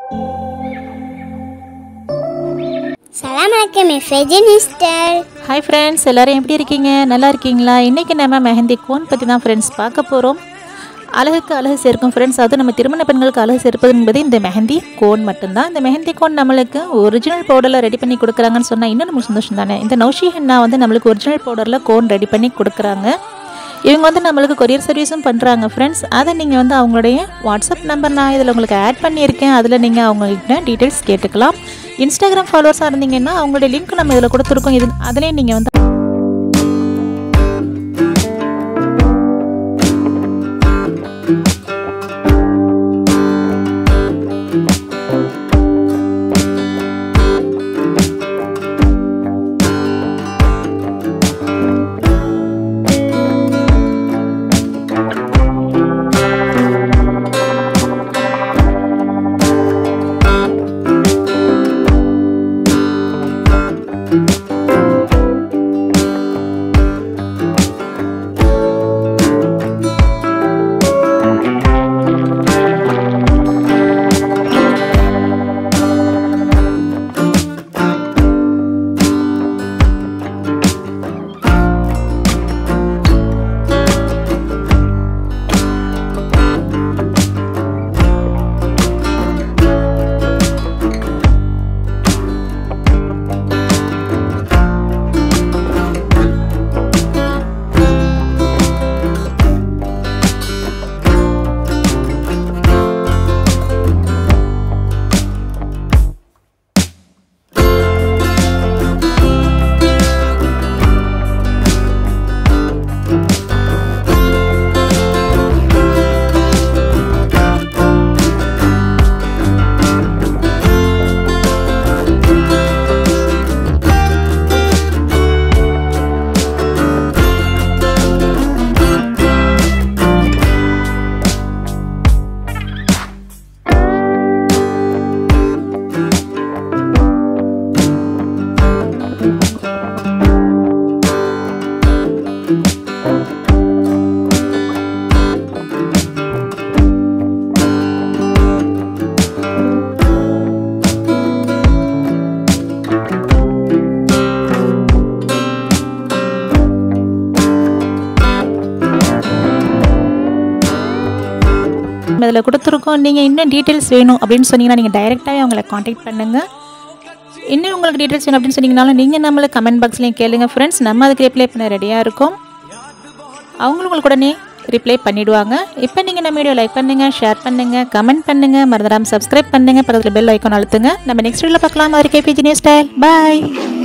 சலாம் வணக்கம் எஃபெஜன் sister hi friends எல்லாரும் எப்படி இருக்கீங்க நல்லா இருக்கீங்களா இன்றைக்கி நம்ம மெஹந்தி கோன் பற்றி தான் ஃப்ரெண்ட்ஸ் பார்க்க போகிறோம் அழகுக்கு அழகு சேர்க்கும் ஃப்ரெண்ட்ஸ் அது நம்ம திருமண பெண்களுக்கு அழகு சேர்ப்பது என்பது இந்த மெஹந்தி கோன் மட்டும்தான் இந்த மெஹந்தி கோன் நம்மளுக்கு ஒரிஜினல் பவுடரில் ரெடி பண்ணி கொடுக்குறாங்கன்னு சொன்னால் இன்னும் நமக்கு சந்தோஷம் தானே இந்த நௌஷி ஹென்னா வந்து நம்மளுக்கு ஒரிஜினல் பவுடரில் கோன் ரெடி பண்ணி கொடுக்குறாங்க இவங்க வந்து நம்மளுக்கு கொரியர் சர்வீஸும் பண்ணுறாங்க ஃப்ரெண்ட்ஸ் அதை நீங்கள் வந்து அவங்களுடைய வாட்ஸ்அப் நம்பர் நான் இதில் உங்களுக்கு ஆட் பண்ணியிருக்கேன் அதில் நீங்கள் அவங்ககிட்ட டீட்டெயில்ஸ் கேட்டுக்கலாம் இன்ஸ்டாகிராம் ஃபாலோவர்ஸாக இருந்தீங்கன்னா அவங்களுடைய லிங்க் நம்ம இதில் கொடுத்துருக்கோம் இது அதுலேயும் நீங்கள் வந்து இதில் கொடுத்துருக்கோம் நீங்கள் இன்னும் டீட்டெயில்ஸ் வேணும் அப்படின்னு சொன்னீங்கன்னா நீங்கள் டைரெக்டாகவே அவங்கள காண்டாக்ட் பண்ணுங்கள் இன்னும் உங்களுக்கு டீட்டெயில்ஸ் வேணும் அப்படின்னு சொன்னீங்கனாலும் நீங்கள் நம்மளை கமெண்ட் பாக்ஸ்லேயும் கேளுங்க ஃப்ரெண்ட்ஸ் நம்ம அதுக்கு ரிப்ளை பண்ண ரெடியாக இருக்கோம் அவங்களும் உங்களுக்கு உடனே ரிப்ளை பண்ணிவிடுவாங்க இப்போ நீங்கள் நம்ம வீடியோ லைக் பண்ணுங்கள் ஷேர் பண்ணுங்கள் கமெண்ட் பண்ணுங்கள் மறந்துடாமல் சப்ஸ்கிரைப் பண்ணுங்கள் பக்கத்தில் பெல் ஐக்கான் அழுத்துங்க நம்ம நெக்ஸ்ட் வீடியோவில் பார்க்கலாம் அது கேபிஜி நியூஸ் ஸ்டைல் பாய்